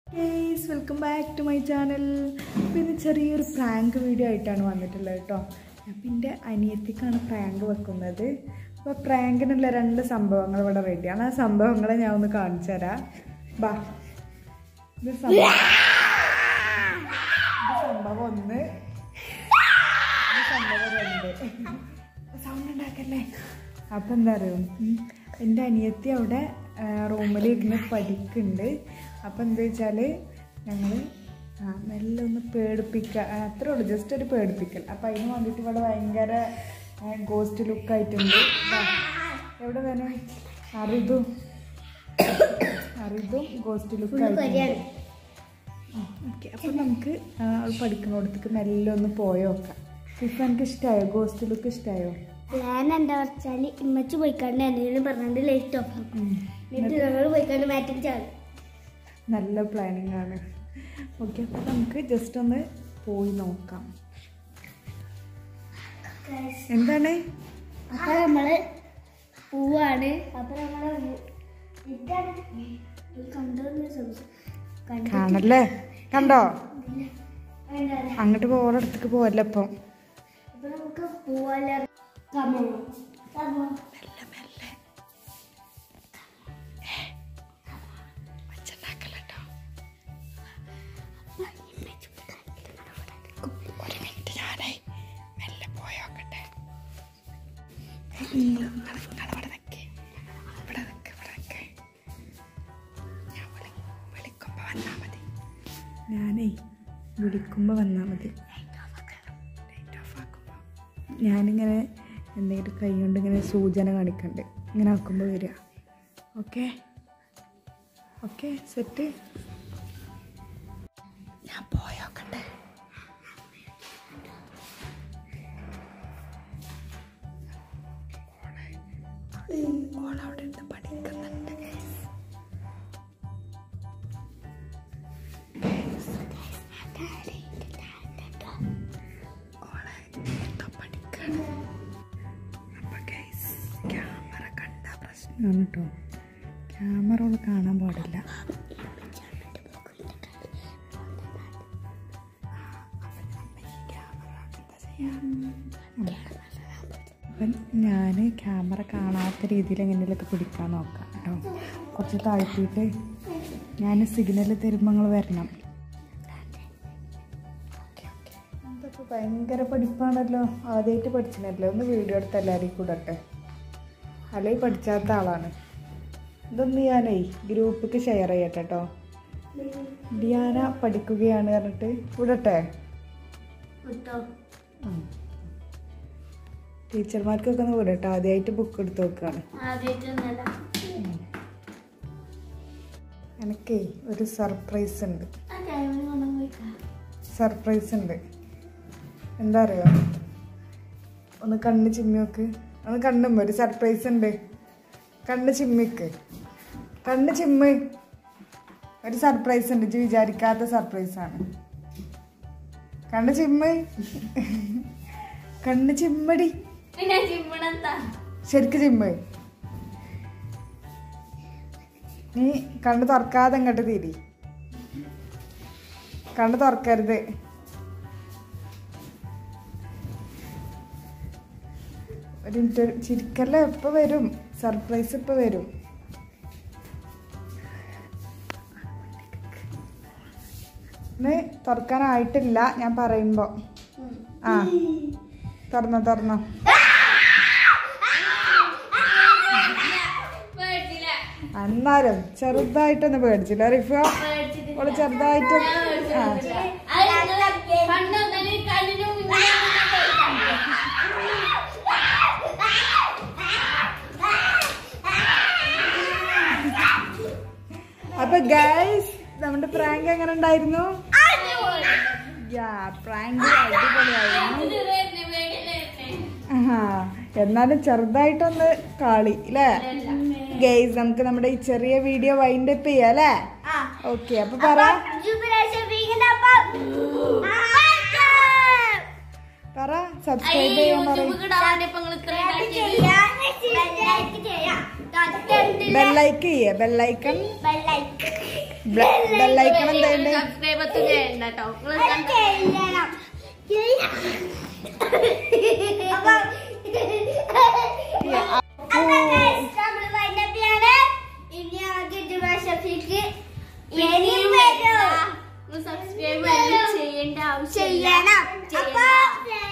Guys welcome back to my channel പിന്നെ ചെറിയൊരു prank video ആയിട്ടാണ് വന്നിട്ടുള്ളത് കേട്ടോ അപ്പം എൻ്റെ അനിയത്തിക്കാണ് പ്രാങ്ക് വെക്കുന്നത് അപ്പോൾ പ്രാങ്കിനുള്ള രണ്ട് സംഭവങ്ങൾ ഇവിടെ റെഡിയാണ് ആ സംഭവങ്ങളെ ഞാൻ ഒന്ന് കാണിച്ചു തരാം ബാ ഇത് സംഭവം ഇത് സംഭവം ഒന്ന് ഇത് സംഭവം രണ്ട് സൗണ്ട് ഉണ്ടാക്കല്ലേ അപ്പം എന്താ അറിയോ ഉം, എൻ്റെ അനിയത്തി അവിടെ റൂമിൽ ഇരുന്ന് പഠിക്കുന്നുണ്ട് അപ്പം എന്താ വെച്ചാൽ ഞങ്ങൾ മെല്ലെ ഒന്ന് പേടിപ്പിക്കുക ആ, അത്രേ ഉള്ളൂ ജസ്റ്റ് ഒരു പേടിപ്പിക്കൽ അപ്പം അതിന് വേണ്ടിയിട്ട് ഇവിടെ ഭയങ്കര ഗോസ്റ്റ് ലുക്കായിട്ടുണ്ട് ദാ, എവിടെ തന്നെ അറിതും അറിതും ഗോസ്റ്റ് ലുക്കായിട്ടുണ്ട് ഓക്കെ അപ്പം നമുക്ക് ആ, അവൾ പഠിക്കുന്നിടത്തേക്ക് മെല്ലെ ഒന്ന് പോയി നോക്കാം ഇപ്പം എനിക്ക് ഇഷ്ടമായോ ഗോസ്റ്റ് ലുക്ക് ഇഷ്ടമായോ പ്ലാൻ എന്താ വെച്ചാല് ഇമ്മച്ച് പോയിക്കാണ്ട് എന്തെങ്കിലും പറഞ്ഞിട്ട് ലൈറ്റ് ഓഫ് ആക്കും എന്നിട്ട് ഞങ്ങൾ പോയിക്കാണ്ട് മാറ്റിൽ ചാടും നല്ല പ്ലാനിങ് ആണ് ഓക്കെ അപ്പം നമുക്ക് ജസ്റ്റ് ഒന്ന് പോയി നോക്കാം എന്താണ് അപ്പൊ നമ്മള് പോവാണ് അപ്പൊ നമ്മള് വു- ഇതാണ് ഇത് കണ്ടോന്ന് സംശയം. കണ്ടിട്ട് കാണല്ലേ കണ്ടോ വേണ്ട, വേണ്ട. അങ്ങോട്ട് പോകണടത്തേക്ക് പോവല്ലേ ഇപ്പം അപ്പൊ നമുക്ക് പോവാല കമോ കമോ ഒരു മിനിറ്റ് ഞാനേ മെല്ലെ പോയോക്കട്ടെ ഇവിടെ നിൽക്കേ ഇവിടെ നിൽക്ക് ഇവിടെ നിൽക്ക് ഞാൻ വിളി വിളിക്കുമ്പോൾ വന്നാൽ മതി ഞാനേ വിളിക്കുമ്പോൾ വന്നാൽ മതി ലൈറ്റ് ഓഫ് ആക്കുമ്പോൾ ഞാനിങ്ങനെ എന്തെങ്കിലും കൈ കൊണ്ട് ഇങ്ങനെ സൂചന കാണിക്കണ്ട് ഇങ്ങനെ ആക്കുമ്പോൾ വരിക ഓക്കെ ഓക്കെ സെറ്റ് ഞാൻ പോയോക്കട്ടെ ഓളവിടെ ഇരുന്ന് പഠിക്കുന്നുണ്ട് ഓളെ എന്തോ പഠിക്കാണ് അപ്പൊ ഗൈസ് ക്യാമറ കണ്ട പ്രശ്നമാണ് കേട്ടോ ക്യാമറ ഓള് കാണാൻ പാടില്ല അപ്പം ഞാൻ ക്യാമറ കാണാത്ത രീതിയിൽ എങ്ങനെയൊക്കെ പിടിക്കാൻ നോക്കാം കേട്ടോ കുറച്ച് താഴ്ത്തിയിട്ട് ഞാൻ സിഗ്നൽ തരുമ്പോൾ നിങ്ങൾ വരണം ഇതൊക്കെ ഭയങ്കര പഠിപ്പാണല്ലോ ആദ്യമായിട്ട് പഠിച്ചിനല്ലോ ഒന്ന് വീഡിയോ എടുത്ത് എല്ലാവരെയും കൂടട്ടെ അല്ലെങ്കിൽ പഠിച്ചാത്ത ആളാണ് ഇതൊന്ന് ഞാനേ ഗ്രൂപ്പിക്ക് ഷെയർ ചെയ്യട്ടെ കേട്ടോ ഡിയാന പഠിക്കുകയാണ് പറഞ്ഞിട്ട് വിടട്ടെ കിട്ടോ ടീച്ചർമാർക്കൊക്കെ ഒന്ന് വിടട്ടെ ആദ്യമായിട്ട് ബുക്ക് എടുത്ത് നോക്കുകയാണ് ആദ്യമായിട്ടൊന്നല്ല എനിക്കേ ഒരു സർപ്രൈസ് ഉണ്ട് ആ ടൈമിൽ കൊണ്ടുപോയിക്കാം സർപ്രൈസ് ഉണ്ട് എന്താ അറിയോ ഒന്ന് കണ്ണ് ചിമ്മി നോക്ക് ഒന്ന് കണ്ണുമ്പോ ഒരു സർപ്രൈസ് ഉണ്ട് കണ്ണ് ചിമ്മിക്ക് കണ്ണ് ചിമ്മ് ഒരു സർപ്രൈസ് ഉണ്ട് ഇജ്ജ് വിചാരിക്കാത്ത സർപ്രൈസ് ആണ് കണ്ണ് ചിമ്മ് കണ്ണ് ചിമ്മടി പിന്നെ ചിമ്മണെന്താ ശരിക്ക് ചിമ്മ് നീ കണ്ണ് തുറക്കാതെ ഇങ്ങോട്ട് തിരി കണ്ണ് തുറക്കരുത് ഒരു മിനിറ്റ് ചിരിക്കല്ല ഇപ്പൊ വരും സർപ്രൈസ് ഇപ്പൊ വരും ഇന്ന് തുറക്കാനായിട്ടില്ല ഞാൻ പറയുമ്പോ ആ തുറന്നോ തുറന്നോ പേടിച്ചില്ല എന്നാലും ചെറുതായിട്ടൊന്ന് പേടിച്ചില്ല റിഫ പേടിച്ചിട്ട് ഓള് ചെറുതായിട്ട് ആ കണ്ണു കണ്ണിന് മുന്നേ അപ്പൊ ഗൈസ് നമ്മുടെ പ്രാങ്ക് എങ്ങനെ ഉണ്ടായിരുന്നു യാ പ്രാങ്ക് അടിപൊളിയായിരുന്നു ആഹാ എന്നാലും ചെറുതായിട്ടൊന്ന് കാളി അല്ലേ ഗൈസ് നമുക്ക് നമ്മുടെ ഈ ചെറിയ വീഡിയോ വൈൻഡ് അപ്പ് ചെയ്യാം അല്ലേ ഓക്കെ അപ്പൊ പറ പറ സബ്സ്ക്രൈബ് ചെയ്യാൻ പറയും ബെല്ലൈക്ക് ചെയ്യേ ബെല്ലൈക്കൺ ബെല്ലൈക്കൺ എന്താ കേട്ടോ അത് ചെയ്യണം. അപ്പൊ അപ്പൊ guys, നമ്മള് wind up ചെയ്യാണ്. ഇനി ആകെ ജുമാ ഷഫീക്ക് ഇനിയും വരും. സബ്സ്ക്രൈബ് ചെയ്യേണ്ട ആവശ്യമില്ല ചെയ്യണം അപ്പൊ ചെയ്യണ്ട.